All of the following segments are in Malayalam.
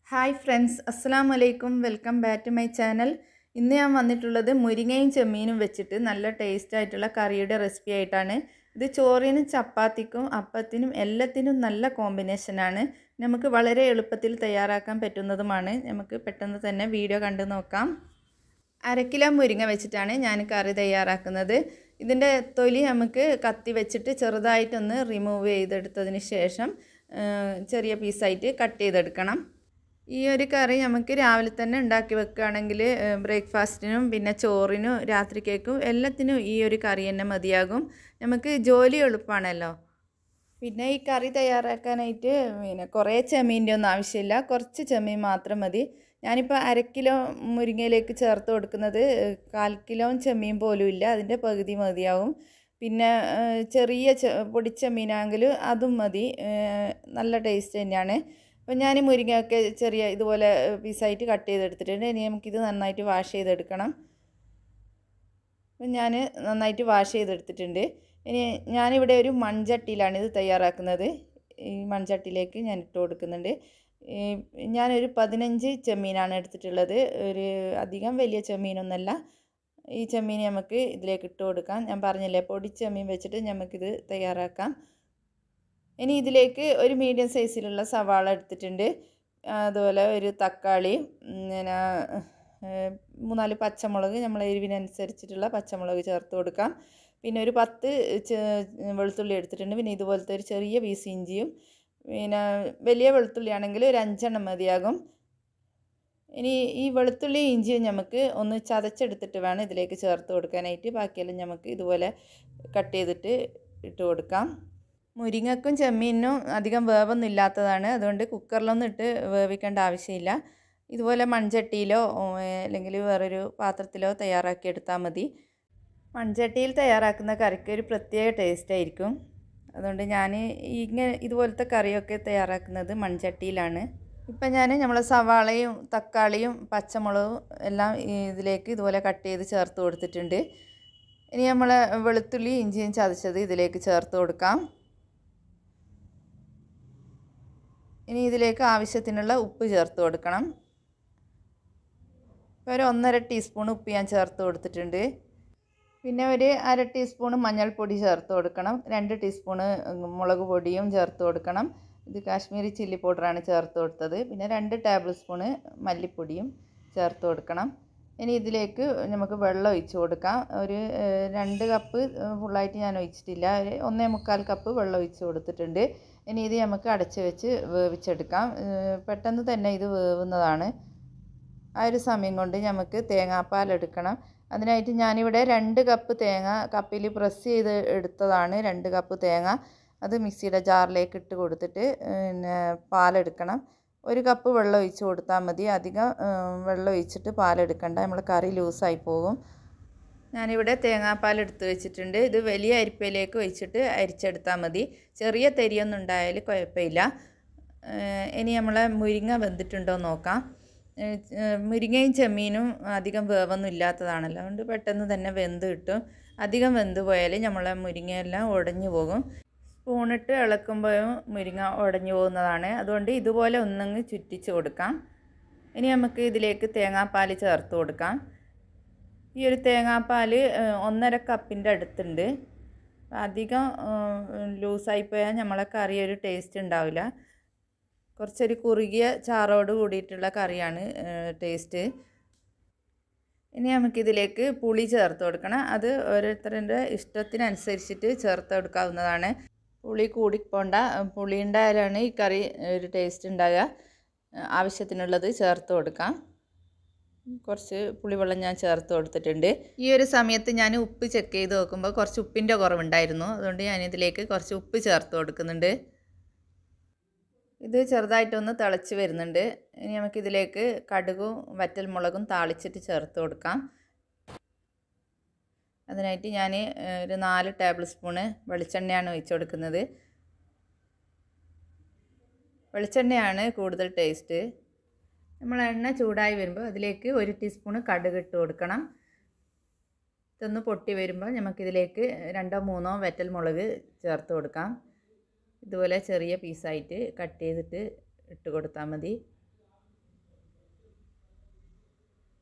ഹായ് ഫ്രണ്ട്സ് അസ്സാം വലൈക്കും welcome back to my channel ഇന്ന് ഞാൻ വന്നിട്ടുള്ളത് മുരിങ്ങയും ചെമ്മീനും വെച്ചിട്ട് നല്ല ടേസ്റ്റ് ആയിട്ടുള്ള കറിയുടെ റെസിപ്പി ആയിട്ടാണ് ഇത് ചോറിനും ചപ്പാത്തിക്കും അപ്പത്തിനും എല്ലാത്തിനും നല്ല കോമ്പിനേഷനാണ് നമുക്ക് വളരെ എളുപ്പത്തിൽ തയ്യാറാക്കാൻ പറ്റുന്നതുമാണ് നമുക്ക് പെട്ടെന്ന് തന്നെ വീഡിയോ കണ്ടു നോക്കാം അര കിലോ മുരിങ്ങ വെച്ചിട്ടാണ് ഞാൻ കറി തയ്യാറാക്കുന്നത് ഇതിൻ്റെ തൊലി നമുക്ക് കത്തി വെച്ചിട്ട് ചെറുതായിട്ടൊന്ന് റിമൂവ് ചെയ്തെടുത്തതിന് ശേഷം ചെറിയ പീസായിട്ട് കട്ട് ചെയ്തെടുക്കണം ഈ ഒരു കറി നമുക്ക് രാവിലെ തന്നെ ഉണ്ടാക്കി വെക്കുകയാണെങ്കിൽ ബ്രേക്ക്ഫാസ്റ്റിനും പിന്നെ ചോറിനും രാത്രിക്കേക്കും എല്ലാത്തിനും ഈ ഒരു കറി തന്നെ മതിയാകും നമുക്ക് ജോലി എളുപ്പമാണല്ലോ പിന്നെ ഈ കറി തയ്യാറാക്കാനായിട്ട് പിന്നെ കുറേ ചെമ്മീൻ്റെ ഒന്നും ആവശ്യമില്ല കുറച്ച് ചെമ്മീൻ മാത്രം മതി ഞാനിപ്പോൾ അര കിലോ മുരിങ്ങയിലേക്ക് ചേർത്ത് കൊടുക്കുന്നത് കാൽ കിലോ ചെമ്മീൻ പോലും ഇല്ല അതിൻ്റെ പകുതി മതിയാവും പിന്നെ ചെറിയ പൊടിച്ചെമ്മീനാണെങ്കിൽ അതും മതി നല്ല ടേസ്റ്റ് തന്നെയാണ് അപ്പോൾ ഞാൻ മുരിങ്ങയൊക്കെ ചെറിയ ഇതുപോലെ പീസായിട്ട് കട്ട് ചെയ്തെടുത്തിട്ടുണ്ട് ഇനി നമുക്കിത് നന്നായിട്ട് വാഷ് ചെയ്തെടുക്കണം അപ്പം ഞാൻ നന്നായിട്ട് വാഷ് ചെയ്തെടുത്തിട്ടുണ്ട് ഇനി ഞാനിവിടെ ഒരു മൺചട്ടിയിലാണ് ഇത് തയ്യാറാക്കുന്നത് ഈ മൺചട്ടിയിലേക്ക് ഞാൻ ഇട്ട് കൊടുക്കുന്നുണ്ട് ഞാനൊരു പതിനഞ്ച് ചെമ്മീനാണ് എടുത്തിട്ടുള്ളത് ഒരു അധികം വലിയ ചെമ്മീനൊന്നല്ല ഈ ചെമ്മീൻ നമുക്ക് ഇതിലേക്ക് ഇട്ട് കൊടുക്കാം ഞാൻ പറഞ്ഞില്ലേ പൊടി ചെമ്മീൻ വെച്ചിട്ട് നമുക്കിത് തയ്യാറാക്കാം ഇനി ഇതിലേക്ക് ഒരു മീഡിയം സൈസിലുള്ള സവാള എടുത്തിട്ടുണ്ട് അതുപോലെ ഒരു തക്കാളി പിന്നെ മൂന്നാല് പച്ചമുളക് നമ്മൾ എരിവിനനുസരിച്ചിട്ടുള്ള പച്ചമുളക് ചേർത്ത് കൊടുക്കാം പിന്നെ ഒരു പത്ത് വെളുത്തുള്ളി എടുത്തിട്ടുണ്ട് പിന്നെ ഇതുപോലത്തെ ഒരു ചെറിയ പീസ് ഇഞ്ചിയും പിന്നെ വലിയ വെളുത്തുള്ളി ആണെങ്കിൽ ഒരു അഞ്ചെണ്ണം മതിയാകും ഇനി ഈ വെളുത്തുള്ളി ഇഞ്ചിയും നമുക്ക് ഒന്ന് ചതച്ചെടുത്തിട്ട് വേണം ഇതിലേക്ക് ചേർത്ത് കൊടുക്കാനായിട്ട് ബാക്കിയെല്ലാം നമുക്ക് ഇതുപോലെ കട്ട് ചെയ്തിട്ട് ഇട്ട് കൊടുക്കാം മുരിങ്ങക്കും ചെമ്മീനും അധികം വേവൊന്നും ഇല്ലാത്തതാണ് അതുകൊണ്ട് കുക്കറിലൊന്നും ഇട്ട് വേവിക്കേണ്ട ആവശ്യമില്ല ഇതുപോലെ മൺചട്ടിയിലോ അല്ലെങ്കിൽ വേറൊരു പാത്രത്തിലോ തയ്യാറാക്കി എടുത്താൽ മതി മൺചട്ടിയിൽ തയ്യാറാക്കുന്ന കറിക്ക് ഒരു പ്രത്യേക ടേസ്റ്റ് ആയിരിക്കും അതുകൊണ്ട് ഞാൻ ഇങ്ങനെ ഇതുപോലത്തെ കറിയൊക്കെ തയ്യാറാക്കുന്നത് മൺചട്ടിയിലാണ് ഇപ്പം ഞാൻ നമ്മളെ സവാളയും തക്കാളിയും പച്ചമുളകും എല്ലാം ഇതിലേക്ക് ഇതുപോലെ കട്ട് ചെയ്ത് ചേർത്ത് കൊടുത്തിട്ടുണ്ട് ഇനി നമ്മൾ വെളുത്തുള്ളി ഇഞ്ചിയും ചതച്ചത് ഇതിലേക്ക് ചേർത്ത് കൊടുക്കാം ഇനി ഇതിലേക്ക് ആവശ്യത്തിനുള്ള ഉപ്പ് ചേർത്ത് കൊടുക്കണം ഒരു ഒന്നര ടീസ്പൂൺ ഉപ്പ് ഞാൻ ചേർത്ത് കൊടുത്തിട്ടുണ്ട് പിന്നെ ഒരു അര ടീസ്പൂൺ മഞ്ഞൾപ്പൊടി ചേർത്ത് കൊടുക്കണം രണ്ട് ടീസ്പൂണ് മുളക് പൊടിയും ചേർത്ത് കൊടുക്കണം ഇത് കാശ്മീരി ചില്ലി പൗഡറാണ് ചേർത്ത് കൊടുത്തത് പിന്നെ രണ്ട് ടേബിൾ സ്പൂണ് മല്ലിപ്പൊടിയും ചേർത്ത് കൊടുക്കണം ഇനി ഇതിലേക്ക് നമുക്ക് വെള്ളം ഒഴിച്ച് കൊടുക്കാം ഒരു രണ്ട് കപ്പ് ഫുള്ളായിട്ട് ഞാൻ ഒഴിച്ചിട്ടില്ല ഒരു ഒന്നേ മുക്കാൽ കപ്പ് വെള്ളം ഒഴിച്ച് കൊടുത്തിട്ടുണ്ട് ഇനി ഇത് നമുക്ക് അടച്ച് വെച്ച് വേവിച്ചെടുക്കാം പെട്ടെന്ന് തന്നെ ഇത് വേവുന്നതാണ് ആ ഒരു സമയം കൊണ്ട് നമുക്ക് തേങ്ങാപ്പാൽ എടുക്കണം അതിനായിട്ട് ഞാനിവിടെ രണ്ട് കപ്പ് തേങ്ങ കപ്പിൽ പ്രസ് ചെയ്ത് എടുത്തതാണ് രണ്ട് കപ്പ് തേങ്ങ അത് മിക്സിയുടെ ജാറിലേക്ക് ഇട്ട് കൊടുത്തിട്ട് പിന്നെ പാലെടുക്കണം ഒരു കപ്പ് വെള്ളം ഒഴിച്ച് കൊടുത്താൽ മതി അധികം വെള്ളം ഒഴിച്ചിട്ട് പാലെടുക്കണ്ട നമ്മൾ കറി ലൂസായി പോകും ഞാനിവിടെ തേങ്ങാപ്പാൽ എടുത്ത് വെച്ചിട്ടുണ്ട് ഇത് വലിയ അരിപ്പയിലേക്ക് ഒഴിച്ചിട്ട് അരിച്ചെടുത്താൽ മതി ചെറിയ തെരിയൊന്നും ഉണ്ടായാൽ കുഴപ്പമില്ല ഇനി നമ്മളെ മുരിങ്ങ വെന്തിട്ടുണ്ടോ നോക്കാം മുരിങ്ങയും ചെമ്മീനും അധികം വേവൊന്നും ഇല്ലാത്തതാണല്ലോ അതുകൊണ്ട് പെട്ടെന്ന് തന്നെ വെന്ത് കിട്ടും അധികം വെന്ത് പോയാൽ നമ്മളെ മുരിങ്ങയെല്ലാം ഉടഞ്ഞു പോകും സ്പൂണിട്ട് ഇളക്കുമ്പോഴും മുരിങ്ങ ഉടഞ്ഞു പോകുന്നതാണ് അതുകൊണ്ട് ഇതുപോലെ ഒന്നങ്ങ് ചുറ്റിച്ച് കൊടുക്കാം ഇനി നമുക്ക് ഇതിലേക്ക് തേങ്ങാപ്പാൽ ചേർത്ത് കൊടുക്കാം ഈ ഒരു തേങ്ങാപ്പാൽ ഒന്നര കപ്പിൻ്റെ അടുത്തുണ്ട് അധികം ലൂസായി പോയാൽ നമ്മളെ കറി ഒരു ടേസ്റ്റ് ഉണ്ടാവില്ല കുറച്ചൊരു കുറുകിയ ചാറോട് കൂടിയിട്ടുള്ള കറിയാണ് ടേസ്റ്റ് ഇനി നമുക്കിതിലേക്ക് പുളി ചേർത്ത് കൊടുക്കണം അത് ഓരോരുത്തരുടെ ഇഷ്ടത്തിനനുസരിച്ചിട്ട് ചേർത്ത് കൊടുക്കാവുന്നതാണ് പുളി കൂടിപ്പോണ്ട പുളി ഉണ്ടായാലാണ് ഈ കറി ഒരു ടേസ്റ്റ് ഉണ്ടാകുക ആവശ്യത്തിനുള്ളത് ചേർത്ത് കൊടുക്കാം കുറച്ച് പുളിവെള്ളം ഞാൻ ചേർത്ത് കൊടുത്തിട്ടുണ്ട് ഈ ഒരു സമയത്ത് ഞാൻ ഉപ്പ് ചെക്ക് ചെയ്ത് നോക്കുമ്പോൾ കുറച്ച് ഉപ്പിൻ്റെ കുറവുണ്ടായിരുന്നു അതുകൊണ്ട് ഞാനിതിലേക്ക് കുറച്ച് ഉപ്പ് ചേർത്ത് കൊടുക്കുന്നുണ്ട് ഇത് ചെറുതായിട്ടൊന്ന് തിളച്ച് വരുന്നുണ്ട് ഇനി നമുക്കിതിലേക്ക് കടുകും വറ്റൽമുളകും താളിച്ചിട്ട് ചേർത്ത് കൊടുക്കാം അതിനായിട്ട് ഞാൻ ഒരു നാല് ടേബിൾ സ്പൂണ് വെളിച്ചെണ്ണയാണ് ഒഴിച്ച് കൊടുക്കുന്നത് വെളിച്ചെണ്ണയാണ് കൂടുതൽ ടേസ്റ്റ് നമ്മൾ എണ്ണ ചൂടായി വരുമ്പോൾ അതിലേക്ക് ഒരു ടീസ്പൂണ് കടുക് ഇട്ട് കൊടുക്കണം ഇതൊന്ന് പൊട്ടി വരുമ്പോൾ നമുക്കിതിലേക്ക് രണ്ടോ മൂന്നോ വറ്റൽ മുളക് ചേർത്ത് കൊടുക്കാം ഇതുപോലെ ചെറിയ പീസായിട്ട് കട്ട് ചെയ്തിട്ട് ഇട്ട് കൊടുത്താൽ മതി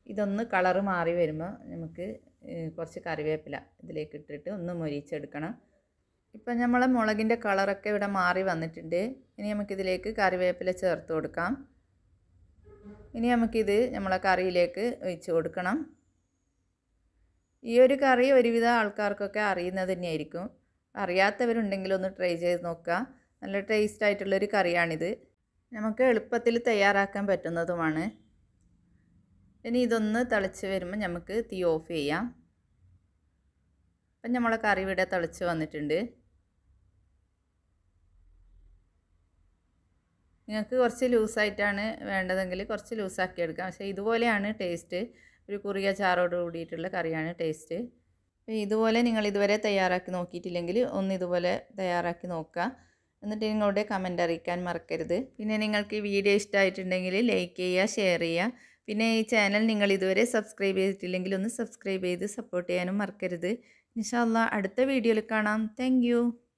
ഇതൊന്ന് കളറ് മാറി വരുമ്പോൾ നമുക്ക് കുറച്ച് കറിവേപ്പില ഇതിലേക്ക് ഇട്ടിട്ട് ഒന്ന് മൊരിച്ചെടുക്കണം ഇപ്പം നമ്മളെ മുളകിൻ്റെ കളറൊക്കെ ഇവിടെ മാറി വന്നിട്ടുണ്ട് ഇനി നമുക്കിതിലേക്ക് കറിവേപ്പില ചേർത്ത് കൊടുക്കാം ഇനി നമുക്കിത് നമ്മളെ കറിയിലേക്ക് ഒഴിച്ച് കൊടുക്കണം ഈ ഒരു കറി ഒരുവിധ ആൾക്കാർക്കൊക്കെ അറിയുന്നത് തന്നെയായിരിക്കും അറിയാത്തവരുണ്ടെങ്കിൽ ഒന്ന് ട്രൈ ചെയ്ത് നോക്കുക നല്ല ടേസ്റ്റ് ആയിട്ടുള്ളൊരു കറിയാണിത് നമുക്ക് എളുപ്പത്തിൽ തയ്യാറാക്കാൻ പറ്റുന്നതുമാണ് ഇനി ഇതൊന്ന് തിളച്ച് വരുമ്പോൾ നമുക്ക് തീ ഓഫ് ചെയ്യാം അപ്പം നമ്മളെ കറി ഇവിടെ തിളച്ച് വന്നിട്ടുണ്ട് നിങ്ങൾക്ക് കുറച്ച് ലൂസായിട്ടാണ് വേണ്ടതെങ്കിൽ കുറച്ച് ലൂസാക്കി എടുക്കാം പക്ഷേ ഇതുപോലെയാണ് ടേസ്റ്റ് ഒരു കുറിയ ചാറോട് കൂടിയിട്ടുള്ള കറിയാണ് ടേസ്റ്റ് അപ്പോൾ ഇതുപോലെ നിങ്ങൾ ഇതുവരെ തയ്യാറാക്കി നോക്കിയിട്ടില്ലെങ്കിൽ ഒന്ന് ഇതുപോലെ തയ്യാറാക്കി നോക്കുക എന്നിട്ട് നിങ്ങളുടെ കമൻ്റ് അറിയിക്കാൻ മറക്കരുത് പിന്നെ നിങ്ങൾക്ക് ഈ വീഡിയോ ഇഷ്ടമായിട്ടുണ്ടെങ്കിൽ ലൈക്ക് ചെയ്യുക ഷെയർ ചെയ്യുക പിന്നെ ഈ ചാനൽ നിങ്ങൾ ഇതുവരെ സബ്സ്ക്രൈബ് ചെയ്തിട്ടില്ലെങ്കിൽ ഒന്ന് സബ്സ്ക്രൈബ് ചെയ്ത് സപ്പോർട്ട് ചെയ്യാനും മറക്കരുത് ഇൻഷാല്ല അടുത്ത വീഡിയോയിൽ കാണാം താങ്ക്